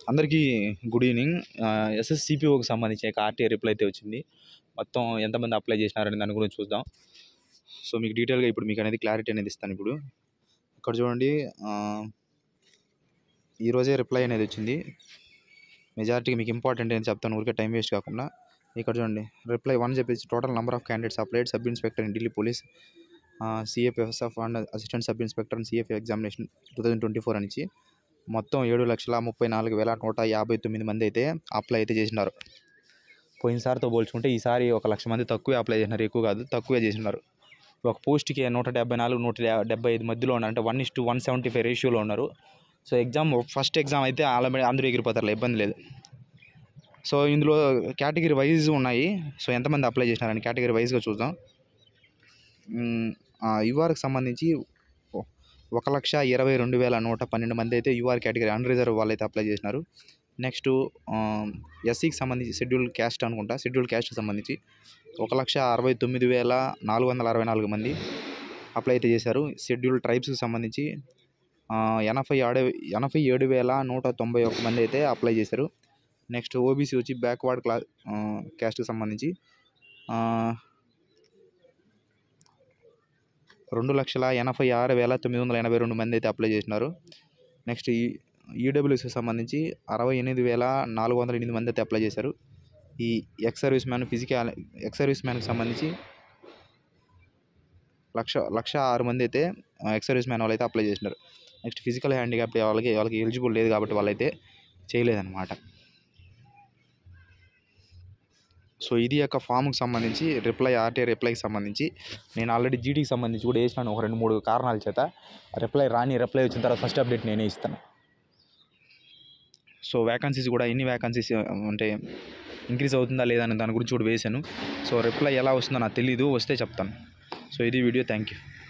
అందరికీ good evening ఎస్ఎస్సిపిఓకి సంబంధించి ఒక ఆర్టీఐ రిప్లై అయితే వచ్చింది మొత్తం ఎంతమంది అప్లై చేసినారని దాని గురించి చూద్దాం సో మీకు డీటెయిల్గా ఇప్పుడు మీకు అనేది క్లారిటీ అనేది ఇస్తాను ఇప్పుడు ఇక్కడ చూడండి ఆ, ఈరోజే రిప్లై అనేది వచ్చింది మెజారిటీకి మీకు ఇంపార్టెంట్ అని చెప్తాను ఊరికే టైం వేస్ట్ కాకుండా ఇక్కడ చూడండి రిప్లై వన్ చెప్పేసి total number of candidates applied sub inspector in Delhi police CFSF and assistant sub inspector and CF examination two thousand twenty four నుంచి మొత్తం ఏడు లక్షల ముప్పై నాలుగు వేల నూట యాభై తొమ్మిది మంది అయితే అప్లై అయితే చేసినారు పోయినసారితో పోల్చుకుంటే ఈసారి ఒక లక్ష మంది తక్కువే అప్లై చేసినారు ఎక్కువ కాదు తక్కువే చేసినారు ఒక పోస్ట్కి నూట డెబ్బై నాలుగు నూట యా- డెబ్బై ఐదు మధ్యలో ఉన్నారు అంటే one is to one seventy five రేషియోలో ఉన్నారు సో ఎగ్జామ్ ఫస్ట్ ఎగ్జామ్ అయితే ఆల్రెడీ అందరూ ఎగిరిపోతారు ఇబ్బంది లేదు సో ఇందులో కేటగిరీ వైజ్ ఉన్నాయి సో ఎంతమంది అప్లై చేసినారని కేటగిరీ వైజ్గా చూద్దాం యుఆర్కి సంబంధించి ఒ- ఒక లక్ష ఇరవై రెండు వేల నూట పన్నెండు మంది అయితే యూఆర్ కేటగిరీ అన్ రిజర్వ్ వాళ్ళు అయితే అప్లై చేసినారు నెక్స్ట్ ఎస్సీకి సంబంధించి షెడ్యూల్ క్యాస్ట్ అనుకుంటా షెడ్యూల్ క్యాస్ట్కి సంబంధించి ఒక లక్ష అరవై తొమ్మిది వేల నాలుగు వందల అరవై నాలుగు మంది అప్లై అయితే చేశారు షెడ్యూల్ ట్రైబ్స్కి సంబంధించి ఆ, ఎనభై ఆడు ఎనభై ఏడు వేల నూట తొంభై ఒక్క మంది అయితే అప్లై చేశారు నెక్స్ట్ ఓబీసీ వచ్చి బ్యాక్వర్డ్ క్లా క్యాస్ట్కి సంబంధించి ఆ, రెండు లక్షల ఎనభై ఆరు వేల తొమ్మిది వందల ఎనభై రెండు మంది అయితే అప్లై చేసినారు నెక్స్ట్ ఈ ఈడబ్ల్యూఎస్కి సంబంధించి అరవై ఎనిమిది వేల నాలుగు వందల ఎనిమిది మంది అయితే అప్లై చేశారు ఈ ex serviceman physical ex service మ్యాన్కి సంబంధించి లక్ష లక్ష ఆరు మంది అయితే ఎక్స్ సర్వీస్ మ్యాన్ వాళ్ళు అయితే అప్లై చేసినారు నెక్స్ట్ ఫిజికల్ హ్యాండిక్యాప్ వాళ్ళకి వాళ్ళకి ఎలిజిబుల్ లేదు కాబట్టి వాళ్ళైతే చేయలేదన్నమాట సో ఇది యొక్క ఫామ్కి సంబంధించి రిప్లై ఆర్టీఐ రిప్లైకి సంబంధించి నేను ఆల్రెడీ జీటీకి సంబంధించి కూడా వేసినాను ఒక రెండు మూడు కారణాల చేత రిప్లై రాని రిప్లై వచ్చిన తర్వాత ఫస్ట్ అప్డేట్ నేనే ఇస్తాను సో వ్యాకన్సీస్ కూడా ఎన్ని వ్యాకన్సీస్ అంటే ఇంక్రీజ్ అవుతుందా లేదా అనే దాని గురించి కూడా వేశాను సో రిప్లై ఎలా వస్తుందో నాకు తెలీదు వస్తే చెప్తాను సో ఇది వీడియో థ్యాంక్ యూ